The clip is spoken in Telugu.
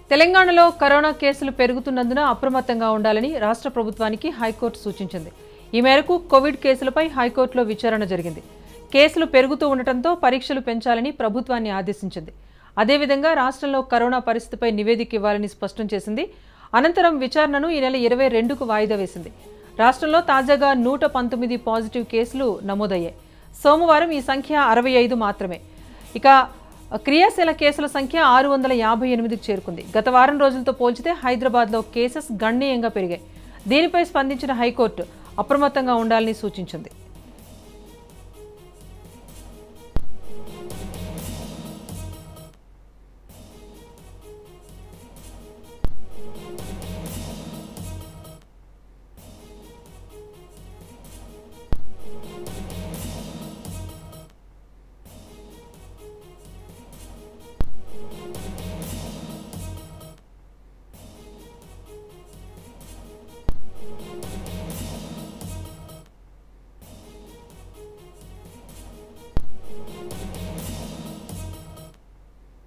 తెలంగాణలో కరోనా కేసులు పెరుగుతున్నందున అప్రమత్తంగా ఉండాలని రాష్ట్ర ప్రభుత్వానికి హైకోర్టు సూచించింది ఈ మేరకు కోవిడ్ కేసులపై హైకోర్టులో విచారణ జరిగింది కేసులు పెరుగుతూ ఉండటంతో పరీక్షలు పెంచాలని ప్రభుత్వాన్ని ఆదేశించింది అదేవిధంగా రాష్ట్రంలో కరోనా పరిస్థితిపై నివేదిక ఇవ్వాలని స్పష్టం చేసింది అనంతరం విచారణను ఈ నెల ఇరవై రెండుకు వాయిదా వేసింది రాష్ట్రంలో తాజాగా నూట పంతొమ్మిది పాజిటివ్ కేసులు నమోదయ్యాయి సోమవారం ఈ సంఖ్య అరవై ఐదు మాత్రమే ఇక క్రియాశీల కేసుల సంఖ్య ఆరు వందల యాభై ఎనిమిదికి చేరుకుంది గత వారం రోజులతో పోల్చితే హైదరాబాద్లో కేసెస్ గణనీయంగా పెరిగాయి దీనిపై స్పందించిన హైకోర్టు అప్రమత్తంగా ఉండాలని సూచించింది